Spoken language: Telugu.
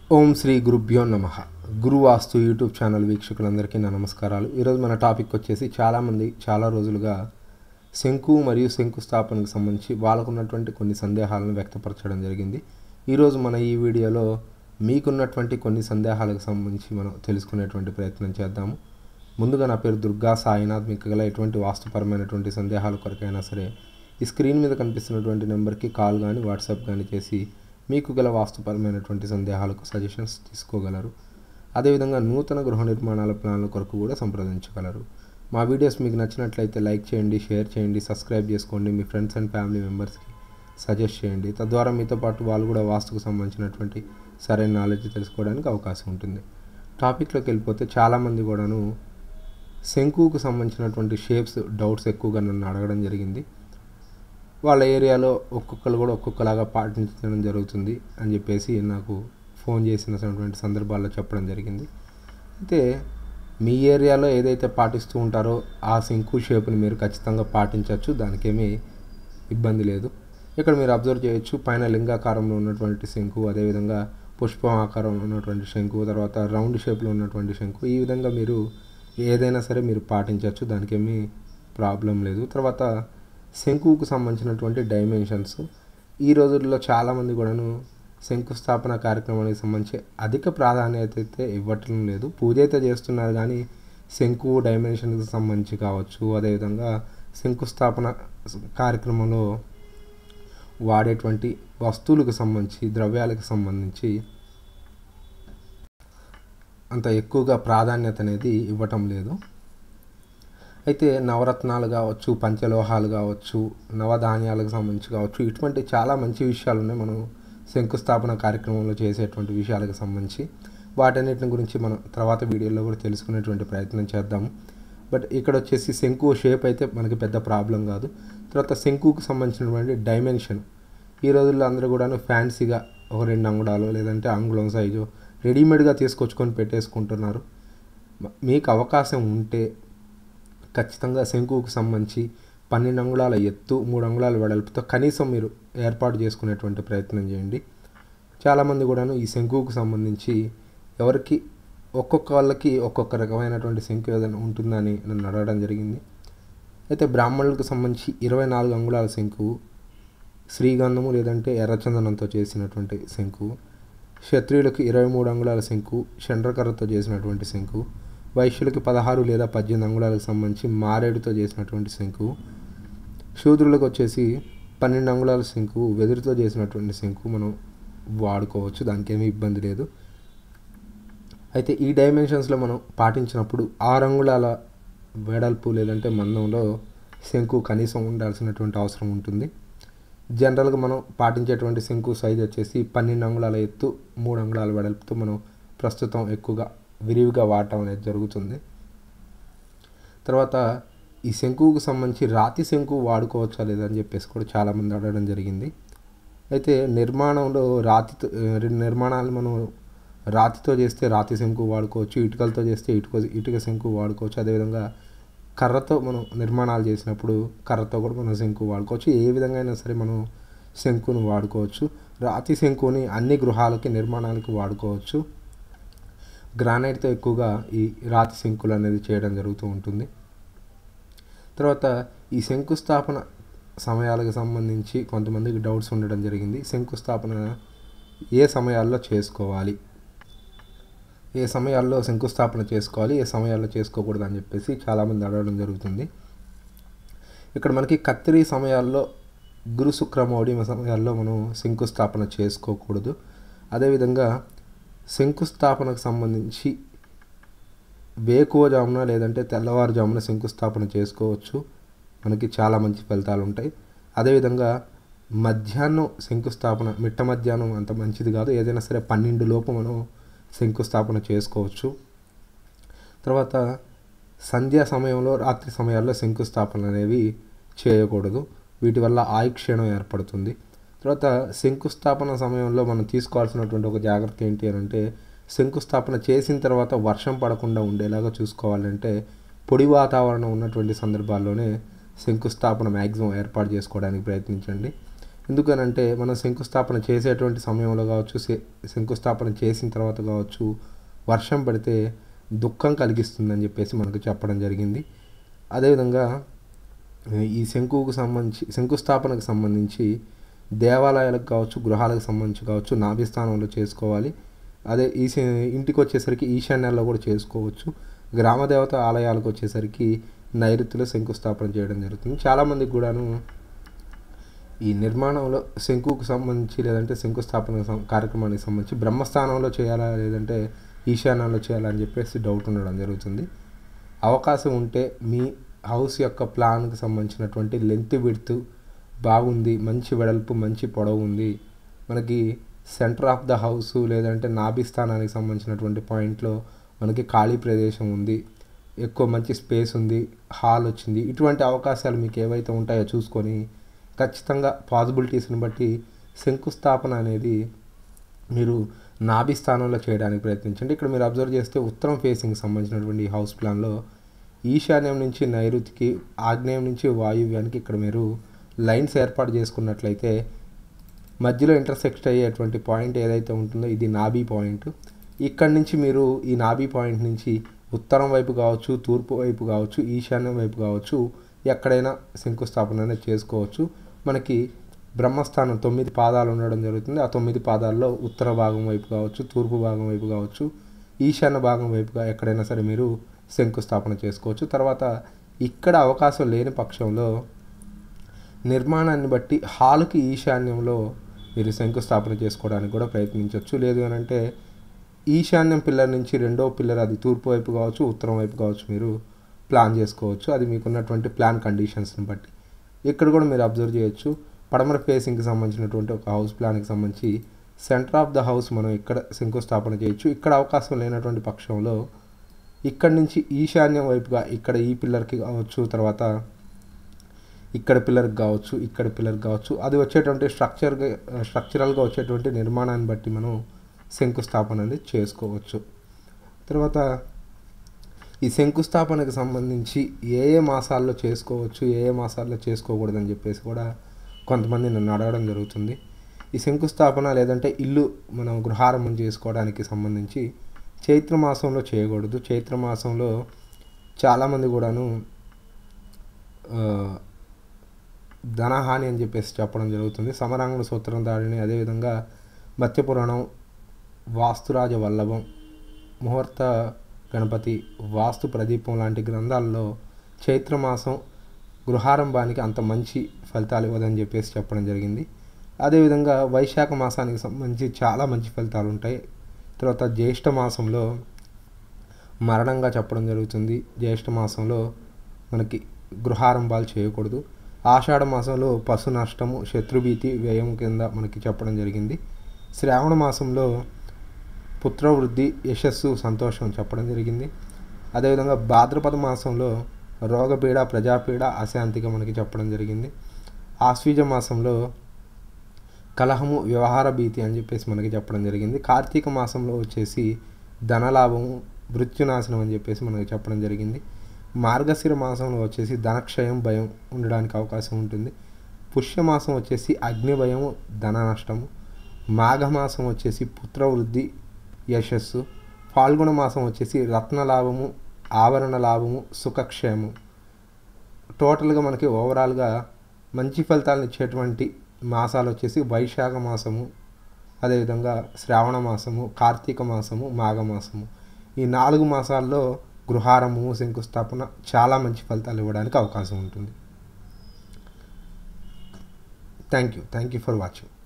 ఓం శ్రీ గురుభ్యో నమ గురు వాస్తు యూట్యూబ్ ఛానల్ వీక్షకులందరికీ నా నమస్కారాలు ఈరోజు మన టాపిక్ వచ్చేసి చాలామంది చాలా రోజులుగా శంకు మరియు శంకుస్థాపనకు సంబంధించి వాళ్ళకున్నటువంటి కొన్ని సందేహాలను వ్యక్తపరచడం జరిగింది ఈరోజు మన ఈ వీడియోలో మీకున్నటువంటి కొన్ని సందేహాలకు సంబంధించి మనం తెలుసుకునేటువంటి ప్రయత్నం చేద్దాము ముందుగా నా పేరు దుర్గా సాయినాథ్ మీకు గల ఎటువంటి వాస్తుపరమైనటువంటి సందేహాల కొరకైనా సరే ఈ స్క్రీన్ మీద కనిపిస్తున్నటువంటి నెంబర్కి కాల్ కానీ వాట్సాప్ కానీ చేసి మీకు గల వాస్తుపరమైనటువంటి సందేహాలకు సజెషన్స్ తీసుకోగలరు అదేవిధంగా నూతన గృహ నిర్మాణాల ప్లాన్ల కొరకు కూడా సంప్రదించగలరు మా వీడియోస్ మీకు నచ్చినట్లయితే లైక్ చేయండి షేర్ చేయండి సబ్స్క్రైబ్ చేసుకోండి మీ ఫ్రెండ్స్ అండ్ ఫ్యామిలీ మెంబర్స్కి సజెస్ట్ చేయండి తద్వారా మీతో పాటు వాళ్ళు కూడా వాస్తుకు సంబంధించినటువంటి సరైన నాలెడ్జ్ తెలుసుకోవడానికి అవకాశం ఉంటుంది టాపిక్లోకి వెళ్ళిపోతే చాలామంది కూడాను శంకుకు సంబంధించినటువంటి షేప్స్ డౌట్స్ ఎక్కువగా నన్ను అడగడం జరిగింది వాళ్ళ ఏరియాలో ఒక్కొక్కరు కూడా ఒక్కొక్కలాగా పాటించడం జరుగుతుంది అని చెప్పేసి నాకు ఫోన్ చేసినటువంటి సందర్భాల్లో చెప్పడం జరిగింది అయితే మీ ఏరియాలో ఏదైతే పాటిస్తూ ఉంటారో ఆ శంకు షేప్ని మీరు ఖచ్చితంగా పాటించవచ్చు దానికేమీ ఇబ్బంది లేదు ఇక్కడ మీరు అబ్జర్వ్ చేయొచ్చు పైన లింగాకారంలో ఉన్నటువంటి శంకు అదేవిధంగా పుష్పం ఆకారంలో ఉన్నటువంటి శంకు తర్వాత రౌండ్ షేప్లో ఉన్నటువంటి శంకు ఈ విధంగా మీరు ఏదైనా సరే మీరు పాటించవచ్చు దానికేమీ ప్రాబ్లం లేదు తర్వాత శంకుకు సంబంధించినటువంటి డైమెన్షన్స్ ఈ రోజుల్లో చాలామంది కూడాను శంకుస్థాపన కార్యక్రమానికి సంబంధించి అధిక ప్రాధాన్యత అయితే ఇవ్వటం లేదు పూజ అయితే చేస్తున్నారు కానీ శంకు డైమెన్షన్కి సంబంధించి కావచ్చు అదేవిధంగా శంకుస్థాపన కార్యక్రమంలో వాడేటువంటి వస్తువులకు సంబంధించి ద్రవ్యాలకు సంబంధించి అంత ఎక్కువగా ప్రాధాన్యత అనేది ఇవ్వటం లేదు అయితే నవరత్నాలు కావచ్చు పంచలోహాలు కావచ్చు నవధాన్యాలకు సంబంధించి కావచ్చు ఇటువంటి చాలా మంచి విషయాలు ఉన్నాయి మనం శంకుస్థాపన కార్యక్రమంలో చేసేటువంటి విషయాలకు సంబంధించి వాటన్నిటిని గురించి మనం తర్వాత వీడియోలో కూడా తెలుసుకునేటువంటి ప్రయత్నం చేద్దాము బట్ ఇక్కడ వచ్చేసి శంకు షేప్ అయితే మనకి పెద్ద ప్రాబ్లం కాదు తర్వాత శంకుకు సంబంధించినటువంటి డైమెన్షన్ ఈ రోజుల్లో అందరూ కూడాను ఫ్యాన్సీగా ఒక రెండు అంగుళాలు లేదంటే అంగుళం సైజు రెడీమేడ్గా తీసుకొచ్చుకొని పెట్టేసుకుంటున్నారు మీకు అవకాశం ఉంటే ఖచ్చితంగా శంకుకు సంబంధించి పన్నెండు అంగుళాల ఎత్తు మూడు అంగుళాల వెడల్పుతో కనీసం మీరు ఏర్పాటు చేసుకునేటువంటి ప్రయత్నం చేయండి చాలామంది కూడాను ఈ శంకుకు సంబంధించి ఎవరికి ఒక్కొక్క వాళ్ళకి ఒక్కొక్క రకమైనటువంటి శంకు ఏదైనా ఉంటుందని నన్ను అడగడం జరిగింది అయితే బ్రాహ్మణులకు సంబంధించి ఇరవై నాలుగు అంగుళాల శంకు శ్రీగంధము లేదంటే ఎర్రచందనంతో చేసినటువంటి శంకు క్షత్రియులకు ఇరవై మూడు అంగుళాల శంకు చండ్రకర్రతో చేసినటువంటి శంకు వైశ్యులకి పదహారు లేదా పద్దెనిమిది అంగుళాలకు సంబంధించి మారేడుతో చేసినటువంటి శంకు శూద్రులకు వచ్చేసి పన్నెండు అంగుళాల శంకు వెదురుతో చేసినటువంటి శంకు మనం వాడుకోవచ్చు దానికి ఏమీ ఇబ్బంది లేదు అయితే ఈ డైమెన్షన్స్లో మనం పాటించినప్పుడు ఆరు అంగుళాల వెడల్పు లేదంటే మందంలో శంకు కనీసం ఉండాల్సినటువంటి అవసరం ఉంటుంది జనరల్గా మనం పాటించేటువంటి శంకు సైజ్ వచ్చేసి పన్నెండు అంగుళాల ఎత్తు మూడు అంగుళాల వెడల్పుతో మనం ప్రస్తుతం ఎక్కువగా విరివిగా వాడటం అనేది జరుగుతుంది తర్వాత ఈ శంకుకు సంబంధించి రాతి శంకు వాడుకోవచ్చా లేదని చెప్పేసి కూడా చాలామంది అడగడం జరిగింది అయితే నిర్మాణంలో రాతితో నిర్మాణాలు మనం రాతితో చేస్తే రాతి శంకు వాడుకోవచ్చు ఇటుకలతో చేస్తే ఇటుక ఇటుక శంకు వాడుకోవచ్చు అదేవిధంగా కర్రతో మనం నిర్మాణాలు చేసినప్పుడు కర్రతో కూడా మనం శంకు వాడుకోవచ్చు ఏ విధంగా అయినా సరే మనం శంకును వాడుకోవచ్చు రాతి శంకుని అన్ని గృహాలకి నిర్మాణాలకి వాడుకోవచ్చు గ్రానైట్తో ఎక్కువగా ఈ రాతి శంకులు అనేది చేయడం జరుగుతూ ఉంటుంది తర్వాత ఈ శంకుస్థాపన సమయాలకు సంబంధించి కొంతమందికి డౌట్స్ ఉండడం జరిగింది శంకుస్థాపన ఏ సమయాల్లో చేసుకోవాలి ఏ సమయాల్లో శంకుస్థాపన చేసుకోవాలి ఏ సమయాల్లో చేసుకోకూడదు అని చెప్పేసి చాలామంది అడగడం జరుగుతుంది ఇక్కడ మనకి కత్తిరి సమయాల్లో గురు శుక్రమౌడి సమయాల్లో మనం శంకుస్థాపన చేసుకోకూడదు అదేవిధంగా శంకుస్థాపనకు సంబంధించి వేకువజామున లేదంటే తెల్లవారుజామున శంకుస్థాపన చేసుకోవచ్చు మనకి చాలా మంచి ఫలితాలు ఉంటాయి అదేవిధంగా మధ్యాహ్నం శంకుస్థాపన మిట్ట మధ్యాహ్నం అంత మంచిది కాదు ఏదైనా సరే పన్నెండు లోపు మనం శంకుస్థాపన చేసుకోవచ్చు తర్వాత సంధ్యా సమయంలో రాత్రి సమయాల్లో శంకుస్థాపన అనేవి చేయకూడదు వీటి వల్ల ఆయుక్షీణం ఏర్పడుతుంది తర్వాత శంకుస్థాపన సమయంలో మనం తీసుకోవాల్సినటువంటి ఒక జాగ్రత్త ఏంటి అని అంటే శంకుస్థాపన చేసిన తర్వాత వర్షం పడకుండా ఉండేలాగా చూసుకోవాలంటే పొడి వాతావరణం ఉన్నటువంటి సందర్భాల్లోనే శంకుస్థాపన మ్యాక్సిమం ఏర్పాటు చేసుకోవడానికి ప్రయత్నించండి ఎందుకనంటే మనం శంకుస్థాపన చేసేటువంటి సమయంలో కావచ్చు శే- శంకుస్థాపన చేసిన తర్వాత కావచ్చు వర్షం పడితే దుఃఖం కలిగిస్తుందని చెప్పేసి మనకు చెప్పడం జరిగింది అదేవిధంగా ఈ శంకువుకు సంబంధించి శంకుస్థాపనకు సంబంధించి దేవాలయాలకు కావచ్చు గృహాలకు సంబంధించి కావచ్చు నాభిస్థానంలో చేసుకోవాలి అదే ఈ శ- ఇంటికి వచ్చేసరికి ఈశాన్యాల్లో కూడా చేసుకోవచ్చు గ్రామదేవత ఆలయాలకు వచ్చేసరికి నైరుతిలో శంకుస్థాపన చేయడం జరుగుతుంది చాలామందికి కూడాను ఈ నిర్మాణంలో శంకుకు సంబంధించి లేదంటే శంకుస్థాపన సం- కార్యక్రమానికి సంబంధించి బ్రహ్మస్థానంలో చేయాలా లేదంటే ఈశాన్యంలో చేయాలా అని చెప్పేసి డౌట్ ఉండడం జరుగుతుంది అవకాశం ఉంటే మీ హౌస్ యొక్క ప్లాన్కి సంబంధించినటువంటి లెంత్ విడ్త్ బాగుంది మంచి వెడల్పు మంచి పొడవు ఉంది మనకి సెంటర్ ఆఫ్ ద హౌస్ లేదంటే నాభి స్థానానికి సంబంధించినటువంటి పాయింట్లో మనకి ఖాళీ ప్రదేశం ఉంది ఎక్కువ మంచి స్పేస్ ఉంది హాల్ వచ్చింది ఇటువంటి అవకాశాలు మీకు ఏవైతే ఉంటాయో చూసుకొని ఖచ్చితంగా పాసిబిలిటీస్ని బట్టి శంకుస్థాపన అనేది మీరు నాభి స్థానంలో చేయడానికి ప్రయత్నించండి ఇక్కడ మీరు అబ్జర్వ్ చేస్తే ఉత్తరం ఫేసింగ్ సంబంధించినటువంటి ఈ హౌస్ ప్లాన్లో ఈశాన్యం నుంచి నైరుతికి ఆగ్నేయం నుంచి వాయువ్యానికి ఇక్కడ మీరు లైన్స్ ఏర్పాటు చేసుకున్నట్లయితే మధ్యలో ఇంటర్సెక్ట్ అయ్యేటువంటి పాయింట్ ఏదైతే ఉంటుందో ఇది నాభి పాయింట్ ఇక్కడి నుంచి మీరు ఈ నాభి పాయింట్ నుంచి ఉత్తరం వైపు కావచ్చు తూర్పు వైపు కావచ్చు ఈశాన్యం వైపు కావచ్చు ఎక్కడైనా శంకుస్థాపన అనేది చేసుకోవచ్చు మనకి బ్రహ్మస్థానం తొమ్మిది పాదాలు ఉండడం జరుగుతుంది ఆ తొమ్మిది పాదాల్లో ఉత్తర భాగం వైపు కావచ్చు తూర్పు భాగం వైపు కావచ్చు ఈశాన్య భాగం వైపుగా ఎక్కడైనా సరే మీరు శంకుస్థాపన చేసుకోవచ్చు తర్వాత ఇక్కడ అవకాశం లేని పక్షంలో నిర్మాణాన్ని బట్టి హాల్కి ఈశాన్యంలో మీరు శంకుస్థాపన చేసుకోవడానికి కూడా ప్రయత్నించవచ్చు లేదు అని అంటే ఈశాన్యం పిల్లర్ నుంచి రెండో పిల్లర్ అది తూర్పు వైపు కావచ్చు ఉత్తరం వైపు కావచ్చు మీరు ప్లాన్ చేసుకోవచ్చు అది మీకున్నటువంటి ప్లాన్ కండిషన్స్ని బట్టి ఇక్కడ కూడా మీరు అబ్జర్వ్ చేయొచ్చు పడమర ఫేసింగ్కి సంబంధించినటువంటి ఒక హౌస్ ప్లాన్కి సంబంధించి సెంటర్ ఆఫ్ ద హౌస్ మనం ఇక్కడ శంకుస్థాపన చేయొచ్చు ఇక్కడ అవకాశం లేనటువంటి పక్షంలో ఇక్కడ నుంచి ఈశాన్యం వైపుగా ఇక్కడ ఈ పిల్లర్కి కావచ్చు తర్వాత ఇక్కడ పిల్లర్కి కావచ్చు ఇక్కడ పిల్లర్కి కావచ్చు అది వచ్చేటువంటి స్ట్రక్చర్గా స్ట్రక్చరల్గా వచ్చేటువంటి నిర్మాణాన్ని బట్టి మనం శంకుస్థాపన అనేది చేసుకోవచ్చు తర్వాత ఈ శంకుస్థాపనకు సంబంధించి ఏ ఏ మాసాల్లో చేసుకోవచ్చు ఏ ఏ మాసాల్లో చేసుకోకూడదని చెప్పేసి కూడా కొంతమంది నన్ను అడగడం జరుగుతుంది ఈ శంకుస్థాపన లేదంటే ఇల్లు మనం గృహారంభం చేసుకోవడానికి సంబంధించి చైత్ర మాసంలో చేయకూడదు చైత్ర మాసంలో చాలామంది కూడాను ఆ, ధనహాని అని చెప్పేసి చెప్పడం జరుగుతుంది సమరాంగణ సూత్రం దాడిని అదేవిధంగా మత్స్యపురాణం వాస్తురాజ వల్లభం ముహూర్త గణపతి వాస్తు ప్రదీపం లాంటి గ్రంథాల్లో చైత్రమాసం గృహారంభానికి అంత మంచి ఫలితాలు ఇవ్వదని చెప్పేసి చెప్పడం జరిగింది అదేవిధంగా వైశాఖ మాసానికి సంబంధించి చాలా మంచి ఫలితాలు ఉంటాయి తర్వాత జ్యేష్ఠ మాసంలో మరణంగా చెప్పడం జరుగుతుంది జ్యేష్ఠ మాసంలో మనకి గృహారంభాలు చేయకూడదు ఆషాఢ మాసంలో పశు నష్టము శత్రుభీతి వ్యయం కింద మనకి చెప్పడం జరిగింది శ్రావణ మాసంలో పుత్రవృద్ధి యశస్సు సంతోషం చెప్పడం జరిగింది అదేవిధంగా భాద్రపద మాసంలో రోగపీడ ప్రజాపీడ అశాంతిగా మనకి చెప్పడం జరిగింది ఆశ్వీజ మాసంలో కలహము వ్యవహార భీతి అని చెప్పేసి మనకి చెప్పడం జరిగింది కార్తీక మాసంలో వచ్చేసి ధనలాభము మృత్యునాశనం అని చెప్పేసి మనకి చెప్పడం జరిగింది మార్గశిర మాసంలో వచ్చేసి ధనక్షయం భయం ఉండడానికి అవకాశం ఉంటుంది పుష్యమాసం వచ్చేసి అగ్ని భయము ధన నష్టము మాఘమాసం వచ్చేసి పుత్రవృద్ధి యశస్సు ఫాల్గుణ మాసం వచ్చేసి రత్న లాభము ఆభరణ లాభము సుఖక్షేమం టోటల్గా మనకి ఓవరాల్గా మంచి ఫలితాలను ఇచ్చేటువంటి మాసాలు వచ్చేసి వైశాఖ మాసము అదేవిధంగా శ్రావణ మాసము కార్తీక మాసము మాఘమాసము ఈ నాలుగు మాసాల్లో గృహారంభము శంకుస్థాపన చాలా మంచి ఫలితాలు ఇవ్వడానికి అవకాశం ఉంటుంది thank you thank you for watching